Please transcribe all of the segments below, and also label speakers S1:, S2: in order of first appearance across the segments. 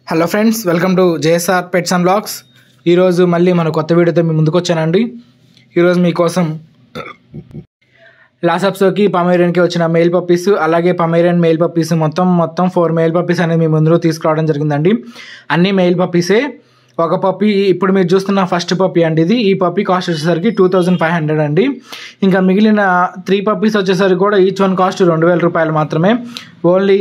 S1: hello friends welcome to JSR pets and blogs ఈరోజు మళ్ళీ మన కొత్త వీడియోతో మీ ముందుకు వచ్చానండి ఈరోజు మీకోసం లాసప్సోకి పమేరియన్కి వచ్చిన మెయిల్ పప్పీస్ అలాగే పమేరియన్ మెయిల్ పప్పీస్ మొత్తం మొత్తం ఫోర్ మెయిల్ పప్పీస్ అనేది మీ ముందులో తీసుకురావడం జరిగిందండి అన్ని మెయిల్ పప్పీసే ఒక పప్పి ఇప్పుడు మీరు చూస్తున్న ఫస్ట్ పప్పి అండి ఇది ఈ పప్పి కాస్ట్ వచ్చేసరికి టూ థౌజండ్ ఫైవ్ హండ్రెడ్ అండి ఇంకా మిగిలిన త్రీ పప్పీస్ వచ్చేసరికి కూడా ఈచ్ వన్ కాస్ట్ రెండు వేల రూపాయలు మాత్రమే ఓన్లీ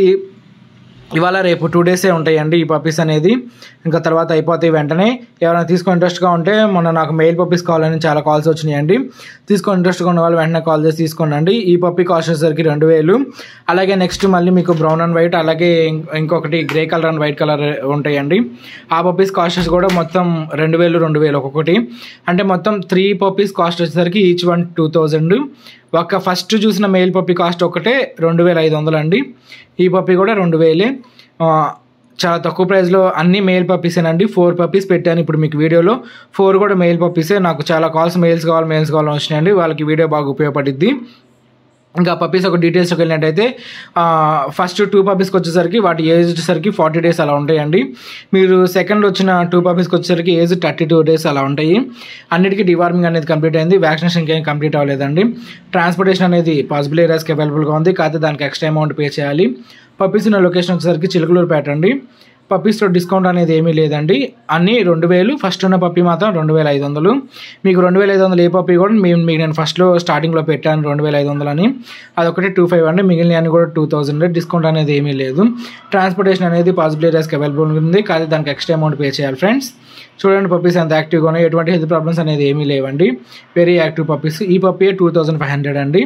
S1: ఇవాళ రేపు టూ డేసే ఉంటాయండి ఈ పప్పీస్ అనేది ఇంకా తర్వాత అయిపోతాయి వెంటనే ఎవరైనా తీసుకొని ఇంట్రెస్ట్గా ఉంటే మొన్న నాకు మెయిల్ పప్పీస్ కావాలని చాలా కాల్స్ వచ్చినాయండి తీసుకొని ఇంట్రెస్ట్గా ఉన్న వాళ్ళు వెంటనే కాల్ చేసి తీసుకోండి ఈ పప్పీ కాస్ట్ వచ్చేసరికి రెండు వేలు అలాగే నెక్స్ట్ మళ్ళీ మీకు బ్రౌన్ అండ్ వైట్ అలాగే ఇం- ఇంకొకటి grey colour and white colour ఉంటాయండి ఆ పప్పీస్ కాస్ట్ కూడా మొత్తం రెండు వేలు రెండు వేలు ఒక్కొక్కటి అంటే మొత్తం త్రీ పప్పీస్ కాస్ట్ వచ్చేసరికి ఈచ్ వన్ టూ థౌజండ్ ఒక ఫస్ట్ చూసిన మెయిల్ పప్పీ కాస్ట్ ఒకటే రెండు వేల ఐదు వందలు అండి ఈ పప్పీ కూడా రెండు వేలే ఆ, చాలా తక్కువ ప్రైస్లో అన్ని మెయిల్ పప్పీసేనండి ఫోర్ పప్పీస్ పెట్టాను ఇప్పుడు మీకు వీడియోలో ఫోర్ కూడా మెయిల్ పప్పీసే నాకు చాలా కాల్స్ మెయిల్స్ కావాలి మెయిల్స్ కావాలని వచ్చినాయండి వాళ్ళకి వీడియో బాగా ఉపయోగపడిద్ది ఇంకా పప్పీస్ ఒక డీటెయిల్స్కి వెళ్ళినట్టయితే ఫస్ట్ టూ పప్పీస్కి వచ్చేసరికి వాటి ఏజ్ వచ్చేసరికి ఫార్టీ డేస్ అలా ఉంటాయండి మీరు సెకండ్ వచ్చిన టూ పప్పీస్కి వచ్చేసరికి ఏజ్ థర్టీ టూ డేస్ అలా ఉంటాయి అన్నిటికీ డివార్మింగ్ అనేది కంప్లీట్ అయింది వ్యాక్సినేషన్ ఇంకేం కంప్లీట్ అవ్వలేదండి ట్రాన్స్పోర్టేషన్ అనేది పాసిబుల్ ఏరియాస్కి అవైలబుల్గా ఉంది కాకపోతే దానికి ఎక్స్ట్రా అమౌంట్ పే చేయాలి పప్పీస్ ఉన్న లొకేషన్ వచ్చేసరికి చిలుకలూరుపేట అండి పప్పీస్లో డిస్కౌంట్ అనేది ఏమీ లేదండి అన్నీ రెండు వేలు ఫస్ట్ ఉన్న పప్పీ మాత్రం రెండు వేల ఐదు వందలు మీకు రెండు వేల ఐదు వందలు ఏ పప్పీ కూడా మేము మీకు నేను ఫస్ట్లో స్టార్టింగ్లో పెట్టాను రెండు వేల ఐదు వందలు అని అదొకటి టూ ఫైవ్ అండి మిగిలిన అన్ని కూడా టూ థౌజండ్ డిస్కౌంట్ అనేది ఏమీ లేదు ట్రాన్స్పోర్టేషన్ అనేది పాసిబుల్ ఏరియాస్కి అవైలబుల్ ఉంది కానీ దానికి ఎక్స్ట్రా అమౌంట్ పే చేయాలి ఫ్రెండ్స్ చూడండి పప్పీస్ ఎంత యాక్టివ్గా ఉన్నాయి ఎటువంటి హెల్త్ ప్రాబ్లమ్స్ అనేది ఏమీ లేవండి వెరీ యాక్టివ్ పప్పీస్ ఈ puppy two thousand five hundred అండి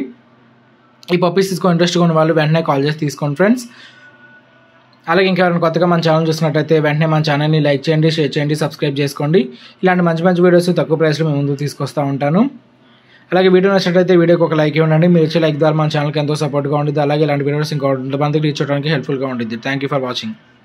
S1: ఈ పప్పీస్ తీసుకో ఇంట్రెస్ట్గా ఉన్న వాళ్ళు వెంటనే కాల్ చేసి తీసుకోండి ఫ్రెండ్స్ అలాగే ఇంకెవరైనా కొత్తగా మన ఛానల్ చూసినట్టయితే వెంటనే మన ఛానల్ని లైక్ చేయండి షేర్ చేయండి సబ్స్క్రైబ్ చేసుకోండి ఇలాంటి మంచి మంచి వీడియోస్ తక్కువ ప్రైస్లో మేము ముందుకు తీసుకొస్తూ ఉంటాను అలాగే వీడియో నచ్చినట్లయితే వీడియోకి ఒక లైక్ ఇవ్వండి మీరు ఇచ్చే లైక్ ద్వారా మన ఛానల్కి ఎంతో సపోర్ట్గా ఉంటుంది అలాగే ఇలాంటి వీడియోస్ ఇంకా కొంతమందికి రీచ్ అవడానికి హెల్ప్ఫుల్గా ఉంటుంది థ్యాంక్ యూ ఫర్ వాచింగ్